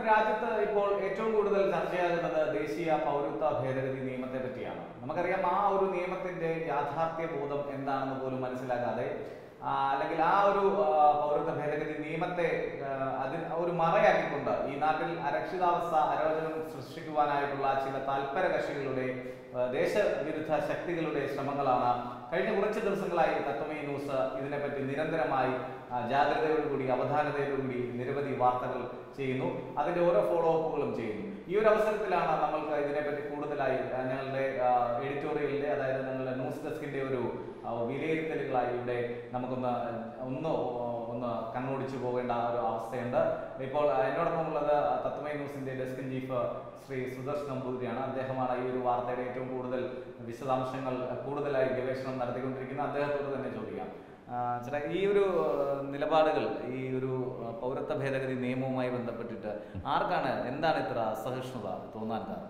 നമ്മുടെ രാജ്യത്ത് ഇപ്പോൾ ഏറ്റവും കൂടുതൽ ചർച്ചയാകുന്നത് ദേശീയ പൗരത്വ ഭേദഗതി നിയമത്തെ പറ്റിയാണ് നമുക്കറിയാം ആ ഒരു നിയമത്തിന്റെ യാഥാർത്ഥ്യ ബോധം എന്താണെന്ന് പോലും മനസ്സിലാകാതെ ആ, അല്ലെങ്കിൽ ആ ഒരു ആ, പൗരത്വ ഭേദഗതി നിയമത്തെ ആ, അതിന് ഒരു മറയാക്കിക്കൊണ്ട് ഈ നാട്ടിൽ അരക്ഷിതാവസ്ഥ അരോചനം സൃഷ്ടിക്കുവാനായിട്ടുള്ള ചില താല്പര കക്ഷികളുടെ ആ, ദേശവിരുദ്ധ ശക്തികളുടെ ശ്രമങ്ങളാണ് കഴിഞ്ഞ കുറച്ച് ദിവസങ്ങളായി തത്വമേ ന്യൂസ് ഇതിനെപ്പറ്റി നിരന്തരമായി ആ, ജാഗ്രതയോടുകൂടി അവധാനതയോടുകൂടി നിരവധി വാർത്തകൾ ചെയ്യുന്നു അതിന്റെ ഓരോ ഫോളോ അപ്പുകളും ചെയ്യുന്നു ഈ ഒരു അവസരത്തിലാണ് നമ്മൾക്ക് ഇതിനെപ്പറ്റി കൂടുതലായി ആ, ഞങ്ങളുടെ എഡിറ്റോറിയലിന്റെ അതായത് ഞങ്ങളുടെ ന്യൂസ് ഡെസ്കിന്റെ ഒരു ആ, വിലയിരുത്തലുകളായി ഇവിടെ നമുക്കൊന്ന് ഒന്ന് ഒന്ന് കണ്ണോടിച്ചു പോകേണ്ട ആ ഒരു അവസ്ഥയുണ്ട് ഇപ്പോൾ ആ, എന്നോടൊപ്പം ഉള്ളത് തത്വമേ ന്യൂസിന്റെ ഡെസ്ക് ചീഫ് ശ്രീ സുദർശ് നമ്പൂതിരിയാണ് അദ്ദേഹമാണ് ഈ ഒരു വാർത്തയുടെ ഏറ്റവും കൂടുതൽ വിശദാംശങ്ങൾ കൂടുതലായി ഗവേഷണം നടത്തിക്കൊണ്ടിരിക്കുന്നത് അദ്ദേഹത്തോട് തന്നെ ചോദിക്കാം ആ, ചേട്ടാ ഈ ഒരു ആ, നിലപാടുകൾ ഈ ഒരു ആ, പൗരത്വ ഭേദഗതി നിയമവുമായി ബന്ധപ്പെട്ടിട്ട് ആർക്കാണ് എന്താണ് ഇത്ര അസഹിഷ്ണുത തോന്നാൻ കാരണം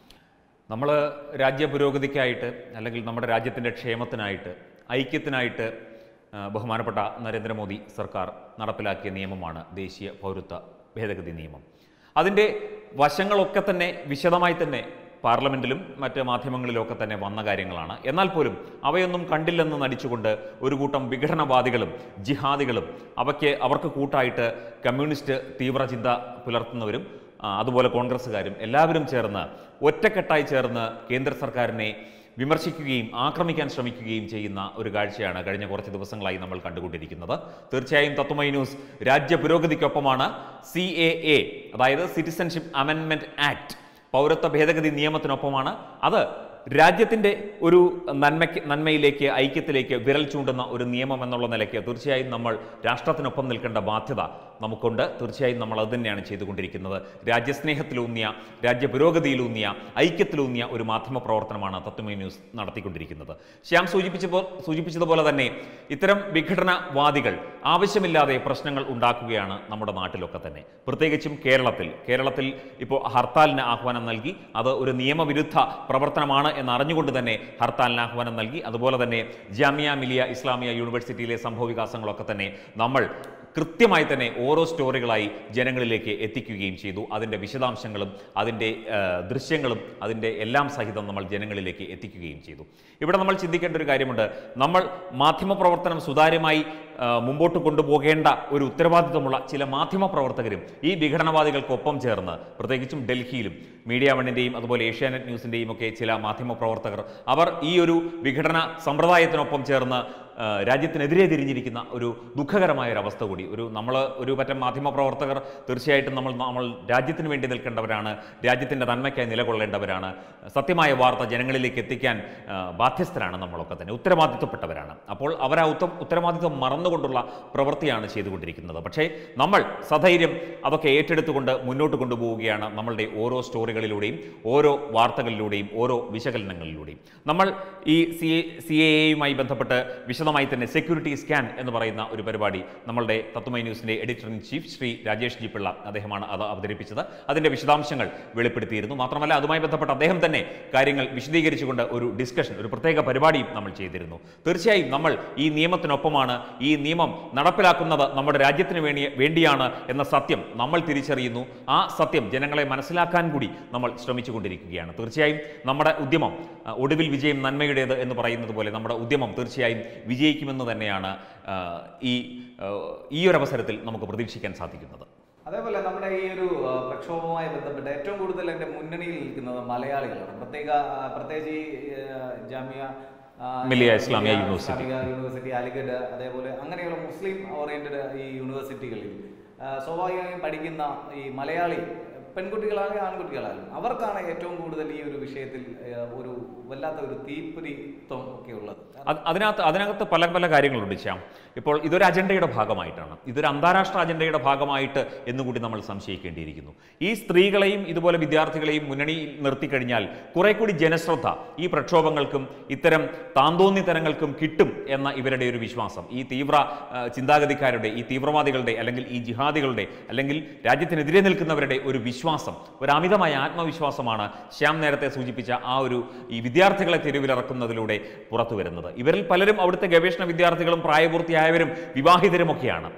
നമ്മൾ രാജ്യ പുരോഗതിക്കായിട്ട് അല്ലെങ്കിൽ നമ്മുടെ രാജ്യത്തിൻ്റെ ക്ഷേമത്തിനായിട്ട് ഐക്യത്തിനായിട്ട് ആ, ബഹുമാനപ്പെട്ട നരേന്ദ്രമോദി സർക്കാർ നടപ്പിലാക്കിയ നിയമമാണ് ദേശീയ പൗരത്വ ഭേദഗതി നിയമം അതിൻ്റെ വശങ്ങളൊക്കെ തന്നെ വിശദമായി തന്നെ പാർലമെന്റിലും മറ്റ് മാധ്യമങ്ങളിലുമൊക്കെ തന്നെ വന്ന കാര്യങ്ങളാണ് എന്നാൽ പോലും അവയൊന്നും കണ്ടില്ലെന്ന് നടിച്ചുകൊണ്ട് ഒരു കൂട്ടം വിഘടനവാദികളും ജിഹാദികളും അവയ്ക്ക് അവർക്ക് കൂട്ടായിട്ട് കമ്മ്യൂണിസ്റ്റ് തീവ്രചിന്ത പുലർത്തുന്നവരും ആ, അതുപോലെ കോൺഗ്രസ്സുകാരും എല്ലാവരും ചേർന്ന് ഒറ്റക്കെട്ടായി ചേർന്ന് കേന്ദ്ര സർക്കാരിനെ വിമർശിക്കുകയും ആക്രമിക്കാൻ ശ്രമിക്കുകയും ചെയ്യുന്ന ഒരു കാഴ്ചയാണ് കഴിഞ്ഞ കുറച്ച് ദിവസങ്ങളായി നമ്മൾ കണ്ടുകൊണ്ടിരിക്കുന്നത് തീർച്ചയായും തത്വമൈ ന്യൂസ് രാജ്യ പുരോഗതിക്കൊപ്പമാണ് സി എ എ അതായത് സിറ്റിസൺഷിപ്പ് അമെൻമെന്റ് ആക്ട് പൗരത്വ ഭേദഗതി നിയമത്തിനൊപ്പമാണ് അത് രാജ്യത്തിൻ്റെ ഒരു നന്മയ്ക്ക് നന്മയിലേക്ക് ഐക്യത്തിലേക്ക് വിരൽ ചൂണ്ടുന്ന ഒരു നിയമം എന്നുള്ള നിലയ്ക്ക് തീർച്ചയായും നമ്മൾ രാഷ്ട്രത്തിനൊപ്പം നിൽക്കേണ്ട ബാധ്യത നമുക്കുണ്ട് തീർച്ചയായും നമ്മൾ അത് തന്നെയാണ് ചെയ്തുകൊണ്ടിരിക്കുന്നത് രാജ്യസ്നേഹത്തിലൂന്നിയ രാജ്യ പുരോഗതിയിലൂന്നിയ ഐക്യത്തിലൂന്നിയ ഒരു മാധ്യമ പ്രവർത്തനമാണ് തത്വമേ ന്യൂസ് നടത്തിക്കൊണ്ടിരിക്കുന്നത് ശ്യാം സൂചിപ്പിച്ചപ്പോൾ സൂചിപ്പിച്ചതുപോലെ തന്നെ ഇത്തരം വിഘടനവാദികൾ ആവശ്യമില്ലാതെ പ്രശ്നങ്ങൾ ഉണ്ടാക്കുകയാണ് നമ്മുടെ നാട്ടിലൊക്കെ തന്നെ പ്രത്യേകിച്ചും കേരളത്തിൽ കേരളത്തിൽ ഇപ്പോൾ ഹർത്താലിന് ആഹ്വാനം നൽകി അത് ഒരു നിയമവിരുദ്ധ പ്രവർത്തനമാണ് എന്ന് അറിഞ്ഞുകൊണ്ട് തന്നെ ഹർത്താലിന് ആഹ്വാനം നൽകി അതുപോലെ തന്നെ ജാമിയ മിലിയ ഇസ്ലാമിയ യൂണിവേഴ്സിറ്റിയിലെ സംഭവവികാസങ്ങളൊക്കെ തന്നെ നമ്മൾ കൃത്യമായി തന്നെ ഓരോ സ്റ്റോറികളായി ജനങ്ങളിലേക്ക് എത്തിക്കുകയും ചെയ്തു അതിൻ്റെ വിശദാംശങ്ങളും അതിൻ്റെ ആ, ദൃശ്യങ്ങളും അതിൻ്റെ എല്ലാം സഹിതം നമ്മൾ ജനങ്ങളിലേക്ക് എത്തിക്കുകയും ചെയ്തു ഇവിടെ നമ്മൾ ചിന്തിക്കേണ്ട ഒരു കാര്യമുണ്ട് നമ്മൾ മാധ്യമപ്രവർത്തനം സുതാര്യമായി ആ, മുമ്പോട്ട് കൊണ്ടുപോകേണ്ട ഒരു ഉത്തരവാദിത്വമുള്ള ചില മാധ്യമ പ്രവർത്തകരും ഈ വിഘടനവാദികൾക്കൊപ്പം ചേർന്ന് പ്രത്യേകിച്ചും ഡൽഹിയിലും മീഡിയ വണ്ണിൻ്റെയും അതുപോലെ ഏഷ്യാനെറ്റ് ന്യൂസിൻ്റെയും ഒക്കെ ചില മാധ്യമ പ്രവർത്തകർ അവർ ഈ ഒരു വിഘടന സമ്പ്രദായത്തിനൊപ്പം ചേർന്ന് ആ, രാജ്യത്തിനെതിരെ തിരിഞ്ഞിരിക്കുന്ന ഒരു ദുഃഖകരമായ ഒരു അവസ്ഥ കൂടി ഒരു നമ്മൾ ഒരു പറ്റം മാധ്യമ പ്രവർത്തകർ തീർച്ചയായിട്ടും നമ്മൾ നമ്മൾ രാജ്യത്തിന് വേണ്ടി നിൽക്കേണ്ടവരാണ് രാജ്യത്തിൻ്റെ നന്മയ്ക്കായി നിലകൊള്ളേണ്ടവരാണ് സത്യമായ വാർത്ത ജനങ്ങളിലേക്ക് എത്തിക്കാൻ ആ, ബാധ്യസ്ഥരാണ് നമ്മളൊക്കെ തന്നെ ഉത്തരവാദിത്വപ്പെട്ടവരാണ് അപ്പോൾ അവർ ആ ഉത്ത ഉത്തരവാദിത്വം മറന്നുകൊണ്ടുള്ള പ്രവൃത്തിയാണ് ചെയ്തുകൊണ്ടിരിക്കുന്നത് പക്ഷേ നമ്മൾ സധൈര്യം അതൊക്കെ ഏറ്റെടുത്തുകൊണ്ട് മുന്നോട്ട് കൊണ്ടുപോവുകയാണ് നമ്മളുടെ ഓരോ സ്റ്റോറികളിലൂടെയും ഓരോ വാർത്തകളിലൂടെയും ഓരോ വിശകലനങ്ങളിലൂടെയും നമ്മൾ ഈ സി സി എ എയുമായി ബന്ധപ്പെട്ട് വിശദമായി തന്നെ സെക്യൂരിറ്റി സ്കാൻ എന്ന് പറയുന്ന ഒരു പരിപാടി നമ്മളുടെ തത്വമൈ ന്യൂസിന്റെ editor in chief Shri Rajesh G Pillai അദ്ദേഹമാണ് അത് അവതരിപ്പിച്ചത് അതിന്റെ വിശദാംശങ്ങൾ വെളിപ്പെടുത്തിയിരുന്നു മാത്രമല്ല അതുമായി ബന്ധപ്പെട്ട് അദ്ദേഹം തന്നെ കാര്യങ്ങൾ വിശദീകരിച്ചുകൊണ്ട് ഒരു ഡിസ്കഷൻ ഒരു പ്രത്യേക പരിപാടിയും നമ്മൾ ചെയ്തിരുന്നു തീർച്ചയായും നമ്മൾ ഈ നിയമത്തിനൊപ്പമാണ് ഈ നിയമം നടപ്പിലാക്കുന്നത് നമ്മുടെ രാജ്യത്തിന് വേണ്ടി വേണ്ടിയാണ് എന്ന സത്യം നമ്മൾ തിരിച്ചറിയുന്നു ആ സത്യം ജനങ്ങളെ മനസ്സിലാക്കാൻ കൂടി നമ്മൾ ശ്രമിച്ചുകൊണ്ടിരിക്കുകയാണ് തീർച്ചയായും നമ്മുടെ ഉദ്യമം ആ, ഒടുവിൽ വിജയം നന്മയുടേത് എന്ന് പറയുന്നത് പോലെ നമ്മുടെ ഉദ്യമം തീർച്ചയായും വിജയിക്കുമെന്ന് തന്നെയാണ് ആ, ഈ ആ, ഈ ഒരു അവസരത്തിൽ നമുക്ക് പ്രതീക്ഷിക്കാൻ സാധിക്കുന്നത് അതേപോലെ നമ്മുടെ ഈ ഒരു ആ, പ്രക്ഷോഭവുമായി ബന്ധപ്പെട്ട് ഏറ്റവും കൂടുതൽ എൻ്റെ മുന്നണിയിൽ നിൽക്കുന്നത് മലയാളികളാണ് പ്രത്യേക ആ, പ്രത്യേകിച്ച് ഈ ആ, ജാമിയ ആ, മിലിയ ഇസ്ലാമിയ മിലിയ യൂണിവേഴ്സിറ്റി. ഇസ്ലാമിക യൂണിവേഴ്സിറ്റി അലിഗഡ് അതേപോലെ അങ്ങനെയുള്ള മുസ്ലിം ഓറിയന്റഡ് ഈ യൂണിവേഴ്സിറ്റികളിൽ ആ, സ്വാഭാവികമായും പഠിക്കുന്ന ഈ മലയാളി പെൺകുട്ടികളായാലും ആൺകുട്ടികളായാലും അവർക്കാണ് ഏറ്റവും കൂടുതൽ ഈ ഒരു വിഷയത്തിൽ ആ, ഒരു വല്ലാത്ത ഒരു തീപ്പൊരിത്വം ഒക്കെ ഉള്ളത് അത് അതിനകത്ത് അതിനകത്ത് പല പല കാര്യങ്ങളുണ്ട് ശ്യാം ഇപ്പോൾ ഇതൊരു അജണ്ടയുടെ ഭാഗമായിട്ടാണ് ഇതൊരു അന്താരാഷ്ട്ര അജണ്ടയുടെ ഭാഗമായിട്ട് എന്നുകൂടി നമ്മൾ സംശയിക്കേണ്ടിയിരിക്കുന്നു ഈ സ്ത്രീകളെയും ഇതുപോലെ വിദ്യാർത്ഥികളെയും മുന്നണിയിൽ നിർത്തിക്കഴിഞ്ഞാൽ കുറെ കൂടി ജനശ്രദ്ധ ഈ പ്രക്ഷോഭങ്ങൾക്കും ഇത്തരം താന്തോന്നിത്തരങ്ങൾക്കും കിട്ടും എന്ന ഇവരുടെ ഒരു വിശ്വാസം ഈ തീവ്ര ആ, ചിന്താഗതിക്കാരുടെ ഈ തീവ്രവാദികളുടെ അല്ലെങ്കിൽ ഈ ജിഹാദികളുടെ അല്ലെങ്കിൽ രാജ്യത്തിനെതിരെ നിൽക്കുന്നവരുടെ ഒരു വിശ്വാസം ഒരു അമിതമായ ആത്മവിശ്വാസമാണ് ശ്യാം നേരത്തെ സൂചിപ്പിച്ച ആ ഒരു ഈ വിദ്യാർത്ഥികളെ തെരുവിലിറക്കുന്നതിലൂടെ പുറത്തു വരുന്നത് ഇവരിൽ പലരും അവിടുത്തെ ഗവേഷണ വിദ്യാർത്ഥികളും പ്രായപൂർത്തിയായവരും വിവാഹിതരുമൊക്കെയാണ്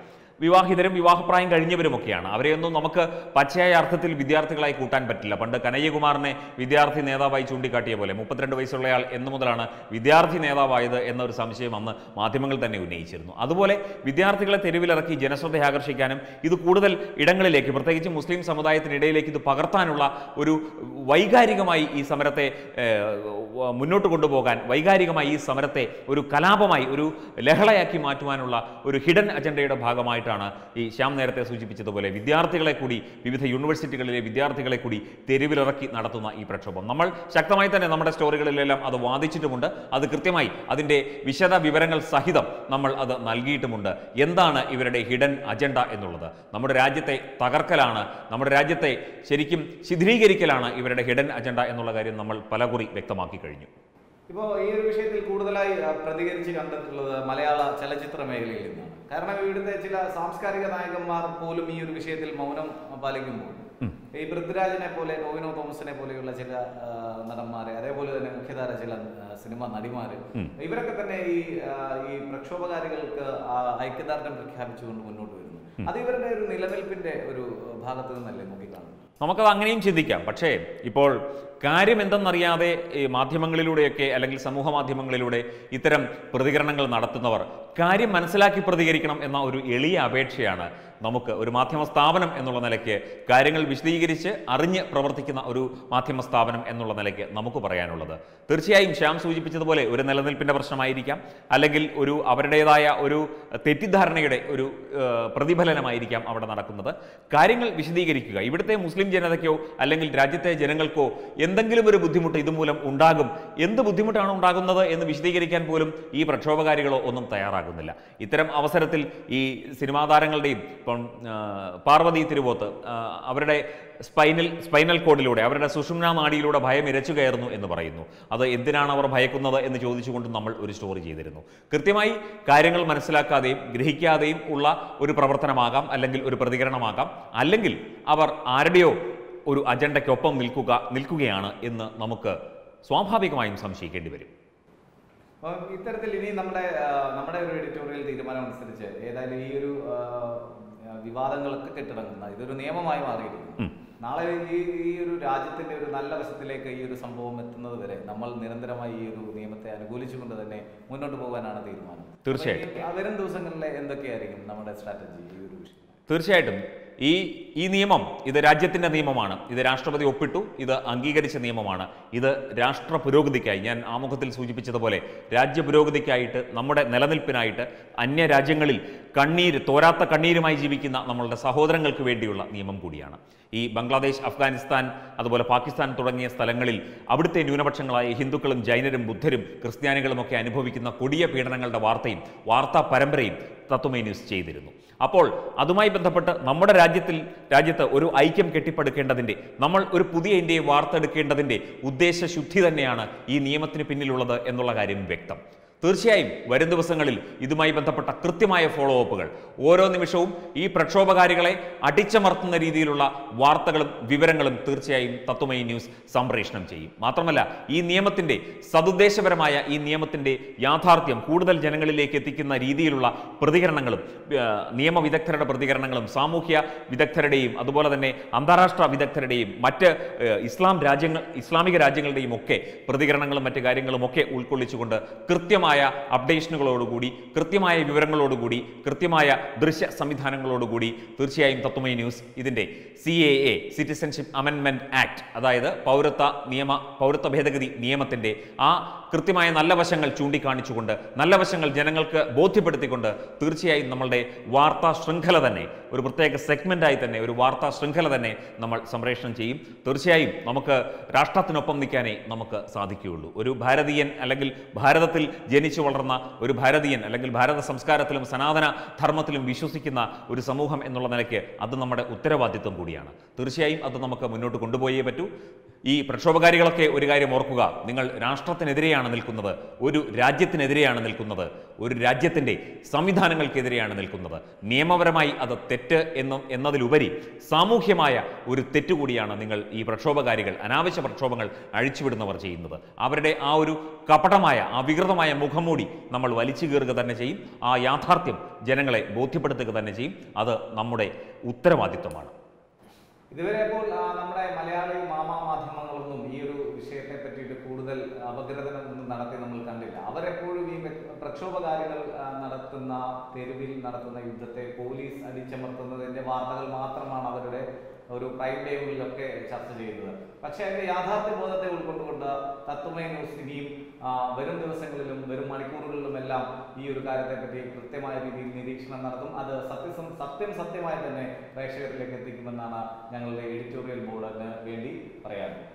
വിവാഹിതരും വിവാഹപ്രായം കഴിഞ്ഞവരുമൊക്കെയാണ് അവരെയൊന്നും നമുക്ക് പച്ചയായ അർത്ഥത്തിൽ വിദ്യാർത്ഥികളായി കൂട്ടാൻ പറ്റില്ല പണ്ട് കനയ്യകുമാറിനെ വിദ്യാർത്ഥി നേതാവായി ചൂണ്ടിക്കാട്ടിയ പോലെ മുപ്പത്തിരണ്ട് വയസ്സുള്ളയാൾ എന്നു മുതലാണ് വിദ്യാർത്ഥി നേതാവായത് എന്നൊരു സംശയം അന്ന് മാധ്യമങ്ങൾ തന്നെ ഉന്നയിച്ചിരുന്നു അതുപോലെ വിദ്യാർത്ഥികളെ തെരുവിലിറക്കി ജനശ്രദ്ധ ആകർഷിക്കാനും ഇത് കൂടുതൽ ഇടങ്ങളിലേക്ക് പ്രത്യേകിച്ച് മുസ്ലിം സമുദായത്തിനിടയിലേക്ക് ഇത് പകർത്താനുള്ള ഒരു വൈകാരികമായി ഈ സമരത്തെ ഏഹ്, വ- മുന്നോട്ട് കൊണ്ടുപോകാൻ വൈകാരികമായി ഈ സമരത്തെ ഒരു കലാപമായി ഒരു ലഹളയാക്കി മാറ്റുവാനുള്ള ഒരു ഹിഡൻ അജണ്ടയുടെ ഭാഗമായിട്ടാണ് ഈ ശ്യാം നേരത്തെ സൂചിപ്പിച്ചതുപോലെ വിദ്യാർത്ഥികളെ കൂടി വിവിധ യൂണിവേഴ്സിറ്റികളിലെ വിദ്യാർത്ഥികളെ കൂടി തെരുവിലിറക്കി നടത്തുന്ന ഈ പ്രക്ഷോഭം നമ്മൾ ശക്തമായി തന്നെ നമ്മുടെ സ്റ്റോറികളിലെല്ലാം അത് വാദിച്ചിട്ടുമുണ്ട് അത് കൃത്യമായി അതിൻ്റെ വിശദ വിവരങ്ങൾ സഹിതം നമ്മൾ അത് നൽകിയിട്ടുമുണ്ട് എന്താണ് ഇവരുടെ ഹിഡൻ അജണ്ട എന്നുള്ളത് നമ്മുടെ രാജ്യത്തെ തകർക്കലാണ് നമ്മുടെ രാജ്യത്തെ ശരിക്കും ശിഥിലീകരിക്കലാണ് ഇവരുടെ ഹിഡൻ അജണ്ട എന്നുള്ള കാര്യം നമ്മൾ പലകുറി വ്യക്തമാക്കി കഴിഞ്ഞു ഇപ്പോൾ ഈ ഒരു വിഷയത്തിൽ കൂടുതലായി ആ, പ്രതികരിച്ച് കണ്ടിട്ടുള്ളത് മലയാള ചലച്ചിത്ര മേഖലയിൽ നിന്നാണ് കാരണം ഇവിടുത്തെ ചില സാംസ്കാരിക നായകന്മാർ പോലും ഈ ഒരു വിഷയത്തിൽ മൗനം പാലിക്കുമ്പോൾ ഈ പൃഥ്വിരാജിനെ പോലെ ടോവിനോ തോമസിനെ പോലെയുള്ള ചില ആ, നടന്മാരെ അതേപോലെ തന്നെ മുഖ്യധാര ചില ആ, സിനിമ നടിമാര് ഇവരൊക്കെ തന്നെ ഈ ആ, ഈ പ്രക്ഷോഭകാരികൾക്ക് ആ ഐക്യദാർഢ്യം പ്രഖ്യാപിച്ചുകൊണ്ട് മുന്നോട്ട് വരുന്നു അത് ഇവരുടെ ഒരു നിലനിൽപ്പിന്റെ ഒരു ഭാഗത്ത് നിന്നല്ലേ നോക്കിക്കാണുന്നത് നമുക്കത് അങ്ങനെയും ചിന്തിക്കാം പക്ഷേ ഇപ്പോൾ കാര്യം എന്തെന്നറിയാതെ ഈ മാധ്യമങ്ങളിലൂടെയൊക്കെ അല്ലെങ്കിൽ സമൂഹ മാധ്യമങ്ങളിലൂടെ ഇത്തരം പ്രതികരണങ്ങൾ നടത്തുന്നവർ കാര്യം മനസ്സിലാക്കി പ്രതികരിക്കണം എന്ന ഒരു എളിയ അപേക്ഷയാണ് നമുക്ക് ഒരു മാധ്യമ സ്ഥാപനം എന്നുള്ള നിലയ്ക്ക് കാര്യങ്ങൾ വിശദീകരിച്ച് അറിഞ്ഞ് പ്രവർത്തിക്കുന്ന ഒരു മാധ്യമ സ്ഥാപനം എന്നുള്ള നിലയ്ക്ക് നമുക്ക് പറയാനുള്ളത് തീർച്ചയായും ശ്യാം സൂചിപ്പിച്ചതുപോലെ ഒരു നിലനിൽപ്പിൻ്റെ പ്രശ്നമായിരിക്കാം അല്ലെങ്കിൽ ഒരു അവരുടേതായ ഒരു തെറ്റിദ്ധാരണയുടെ ഒരു ഏഹ്, പ്രതിഫലനമായിരിക്കാം അവിടെ നടക്കുന്നത് കാര്യങ്ങൾ വിശദീകരിക്കുക ഇവിടുത്തെ മുസ്ലിം ജനതയ്ക്കോ അല്ലെങ്കിൽ രാജ്യത്തെ ജനങ്ങൾക്കോ എന്തെങ്കിലും ഒരു ബുദ്ധിമുട്ട് ഇതുമൂലം ഉണ്ടാകും എന്ത് ബുദ്ധിമുട്ടാണ് ഉണ്ടാകുന്നത് എന്ന് വിശദീകരിക്കാൻ പോലും ഈ പ്രക്ഷോഭകാരികളോ ഒന്നും തയ്യാറാകുന്നില്ല ഇത്തരം അവസരത്തിൽ ഈ സിനിമാ താരങ്ങളുടെയും ഇപ്പം ആ, പാർവതി തിരുവോത്ത് ആ, അവരുടെ സ്പൈനൽ സ്പൈനൽ കോഡിലൂടെ അവരുടെ സുഷുമ്ന നാഡിയിലൂടെ ഭയം ഇരച്ചു കയറുന്നു എന്ന് പറയുന്നു അത് എന്തിനാണ് അവർ ഭയക്കുന്നത് എന്ന് ചോദിച്ചുകൊണ്ട് നമ്മൾ ഒരു സ്റ്റോറി ചെയ്തിരുന്നു കൃത്യമായി കാര്യങ്ങൾ മനസ്സിലാക്കാതെയും ഗ്രഹിക്കാതെയും ഉള്ള ഒരു പ്രവർത്തനമാകാം അല്ലെങ്കിൽ ഒരു പ്രതികരണമാകാം അല്ലെങ്കിൽ അവർ ആരുടെയോ ഒരു അജണ്ടയ്ക്കൊപ്പം നിൽക്കുക നിൽക്കുകയാണ് എന്ന് നമുക്ക് സ്വാഭാവികമായും സംശയിക്കേണ്ടി വരും അപ്പം ഇത്തരത്തിൽ ഇനി നമ്മുടെ ആ, നമ്മുടെ ഒരു എഡിറ്റോറിയൽ തീരുമാനം അനുസരിച്ച് ഏതായാലും ഈ ഒരു ആ, വിവാദങ്ങളൊക്കെ കെട്ടിടങ്ങുന്ന ഇതൊരു നിയമമായി മാറിയിരിക്കുന്നു നാളെ ഈ ഈ ഒരു രാജ്യത്തിന്റെ ഒരു നല്ല വശത്തിലേക്ക് ഈ ഒരു സംഭവം എത്തുന്നത് വരെ നമ്മൾ നിരന്തരമായി ഈ ഒരു നിയമത്തെ അനുകൂലിച്ചുകൊണ്ട് തന്നെ മുന്നോട്ട് പോകാനാണ് തീരുമാനം തീർച്ചയായിട്ടും. അപ്പോൾ ഈ- ആ വരും ദിവസങ്ങളിലെ എന്തൊക്കെയായിരിക്കും നമ്മുടെ സ്ട്രാറ്റജി ഈ ഒരു വിഷയം തീർച്ചയായിട്ടും ഈ ഈ നിയമം ഇത് രാജ്യത്തിൻ്റെ നിയമമാണ് ഇത് രാഷ്ട്രപതി ഒപ്പിട്ടു ഇത് അംഗീകരിച്ച നിയമമാണ് ഇത് രാഷ്ട്ര പുരോഗതിക്കായി ഞാൻ ആമുഖത്തിൽ സൂചിപ്പിച്ചതുപോലെ രാജ്യ പുരോഗതിക്കായിട്ട് നമ്മുടെ നിലനിൽപ്പിനായിട്ട് അന്യ രാജ്യങ്ങളിൽ കണ്ണീര് തോരാത്ത കണ്ണീരുമായി ജീവിക്കുന്ന നമ്മളുടെ സഹോദരങ്ങൾക്ക് വേണ്ടിയുള്ള നിയമം കൂടിയാണ് ഈ ബംഗ്ലാദേശ് അഫ്ഗാനിസ്ഥാൻ അതുപോലെ പാകിസ്ഥാൻ തുടങ്ങിയ സ്ഥലങ്ങളിൽ അവിടുത്തെ ന്യൂനപക്ഷങ്ങളായ ഹിന്ദുക്കളും ജൈനരും ബുദ്ധരും ക്രിസ്ത്യാനികളും ഒക്കെ അനുഭവിക്കുന്ന കൊടിയ പീഡനങ്ങളുടെ വാർത്തയും വാർത്താ പരമ്പരയും തത്വമേ ന്യൂസ് ചെയ്തിരുന്നു അപ്പോൾ അതുമായി ബന്ധപ്പെട്ട് നമ്മുടെ രാജ്യത്തിൽ രാജ്യത്ത് ഒരു ഐക്യം കെട്ടിപ്പടുക്കേണ്ടതിൻ്റെ നമ്മൾ ഒരു പുതിയ ഇന്ത്യയെ വാർത്തെടുക്കേണ്ടതിൻ്റെ ഉദ്ദേശശുദ്ധി തന്നെയാണ് ഈ നിയമത്തിന് പിന്നിലുള്ളത് എന്നുള്ള കാര്യം വ്യക്തം തീർച്ചയായും വരും ദിവസങ്ങളിൽ ഇതുമായി ബന്ധപ്പെട്ട കൃത്യമായ ഫോളോ അപ്പുകൾ ഓരോ നിമിഷവും ഈ പ്രക്ഷോഭകാരികളെ അടിച്ചമർത്തുന്ന രീതിയിലുള്ള വാർത്തകളും വിവരങ്ങളും തീർച്ചയായും തത്വമൈ ന്യൂസ് സംപ്രേഷണം ചെയ്യും മാത്രമല്ല ഈ നിയമത്തിൻ്റെ സതുദ്ദേശപരമായ ഈ നിയമത്തിൻ്റെ യാഥാർത്ഥ്യം കൂടുതൽ ജനങ്ങളിലേക്ക് എത്തിക്കുന്ന രീതിയിലുള്ള പ്രതികരണങ്ങളും ആ, നിയമവിദഗ്ധരുടെ പ്രതികരണങ്ങളും സാമൂഹ്യ വിദഗ്ധരുടെയും അതുപോലെ തന്നെ അന്താരാഷ്ട്ര വിദഗ്ധരുടെയും മറ്റ് ഏ, ഇസ്ലാം രാജ്യങ്ങൾ ഇസ്ലാമിക രാജ്യങ്ങളുടെയും ഒക്കെ പ്രതികരണങ്ങളും മറ്റ് കാര്യങ്ങളും ഒക്കെ ഉൾക്കൊള്ളിച്ചുകൊണ്ട് കൃത്യമായ അപ്ഡേഷനുകളോടുകൂടി കൃത്യമായ വിവരങ്ങളോടുകൂടി കൃത്യമായ ദൃശ്യ സംവിധാനങ്ങളോടുകൂടി തീർച്ചയായും തത്വമൈ ന്യൂസ് ഇതിൻ്റെ C A A citizenship amendment act അതായത് പൗരത്വ നിയമ പൗരത്വ ഭേദഗതി നിയമത്തിൻ്റെ ആ കൃത്യമായ നല്ല വശങ്ങൾ ചൂണ്ടിക്കാണിച്ചുകൊണ്ട് നല്ല വശങ്ങൾ ജനങ്ങൾക്ക് ബോധ്യപ്പെടുത്തിക്കൊണ്ട് തീർച്ചയായും നമ്മളുടെ വാർത്താ ശൃംഖല തന്നെ ഒരു പ്രത്യേക സെഗ്മെൻ്റായി തന്നെ ഒരു വാർത്താ ശൃംഖല തന്നെ നമ്മൾ സംപ്രേഷണം ചെയ്യും തീർച്ചയായും നമുക്ക് രാഷ്ട്രത്തിനൊപ്പം നിൽക്കാനേ നമുക്ക് സാധിക്കുകയുള്ളൂ ഒരു ഭാരതീയൻ അല്ലെങ്കിൽ ഭാരതത്തിൽ ജനിച്ചു വളർന്ന ഒരു ഭാരതീയൻ അല്ലെങ്കിൽ ഭാരത സംസ്കാരത്തിലും സനാതന ധർമ്മത്തിലും വിശ്വസിക്കുന്ന ഒരു സമൂഹം എന്നുള്ള നിലയ്ക്ക് അത് നമ്മുടെ ഉത്തരവാദിത്വം കൂടിയാണ് തീർച്ചയായും അത് നമുക്ക് മുന്നോട്ട് കൊണ്ടുപോയേ പറ്റൂ ഈ പ്രക്ഷോഭകാരികളൊക്കെ ഒരു കാര്യം ഓർക്കുക നിങ്ങൾ രാഷ്ട്രത്തിനെതിരെയാണ് നിൽക്കുന്നത് ഒരു രാജ്യത്തിനെതിരെയാണ് നിൽക്കുന്നത് ഒരു രാജ്യത്തിൻ്റെ സംവിധാനങ്ങൾക്കെതിരെയാണ് നിൽക്കുന്നത് നിയമപരമായി അത് തെറ്റ് എന്നും എന്നതിലുപരി സാമൂഹ്യമായ ഒരു തെറ്റ് കൂടിയാണ് നിങ്ങൾ ഈ പ്രക്ഷോഭകാരികൾ അനാവശ്യ പ്രക്ഷോഭങ്ങൾ അഴിച്ചുവിടുന്നവർ ചെയ്യുന്നത് അവരുടെ ആ ഒരു കപടമായ ആ വികൃതമായ മുഖംമൂടി നമ്മൾ വലിച്ചു കീറുക തന്നെ ചെയ്യും ആ യാഥാർത്ഥ്യം ജനങ്ങളെ ബോധ്യപ്പെടുത്തുക തന്നെ ചെയ്യും അത് നമ്മുടെ ഉത്തരവാദിത്വമാണ് ഇതുവരെ ഇപ്പോൾ ആ, നമ്മുടെ മലയാളി മാമാ മാധ്യമങ്ങളൊന്നും ഈ ഒരു വിഷയത്തെ പറ്റിയിട്ട് കൂടുതൽ അപഗ്രഥനമൊന്നും നടത്തി നമ്മൾ കണ്ടില്ല അവരെപ്പോഴും ഈ വ്യ- പ്രക്ഷോഭകാരികൾ ആ, നടത്തുന്ന തെരുവിൽ നടത്തുന്ന യുദ്ധത്തെ പോലീസ് അടിച്ചമർത്തുന്നതിന്റെ വാർത്തകൾ മാത്രമാണ് അവരുടെ ഒരു പ്രൈം ടൈമിലൊക്കെ ചർച്ച ചെയ്യുന്നത് പക്ഷേ അതിന്റെ യാഥാർത്ഥ്യ ബോധത്തെ ഉൾക്കൊണ്ടുകൊണ്ട് തത്വമയ ന്യൂസ് ഇനിയും ആ, വരും ദിവസങ്ങളിലും വരും മണിക്കൂറുകളിലും എല്ലാം ഈ ഒരു കാര്യത്തെ പറ്റി കൃത്യമായ രീതിയിൽ നിരീക്ഷണം നടത്തും അത് സത്യസം സത്യം സത്യമായി തന്നെ പ്രേക്ഷകരിലേക്ക് എത്തിക്കുമെന്നാണ് ഞങ്ങളുടെ എഡിറ്റോറിയൽ ബോർഡിന് വേണ്ടി പറയാനുള്ളത്